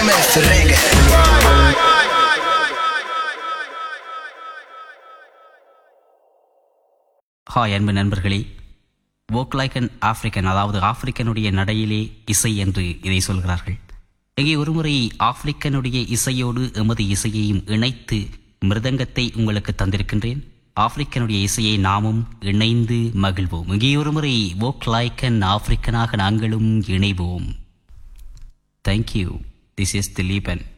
RMS Reggae. Hi அன்பு நண்பர்களே வோக் like an African அதாவது ஆப்பிரிக்கனுடைய நடையிலே இசை என்று இதை சொல்கிறார்கள் இங்கே ஒருமுறை ஆப்பிரிக்கனுடைய இசையோடு எமது இசையையும் இணைத்து மிருதங்கத்தை உங்களுக்கு தந்திருக்கின்றேன் ஆப்பிரிக்கனுடைய இசையை நாமும் இணைந்து மகிழ்வோம் இங்கே ஒருமுறை வோக் லைக் அன் ஆப்பிரிக்கனாக நாங்களும் இணைவோம் தேங்க்யூ திஸ் இஸ் திலீபன்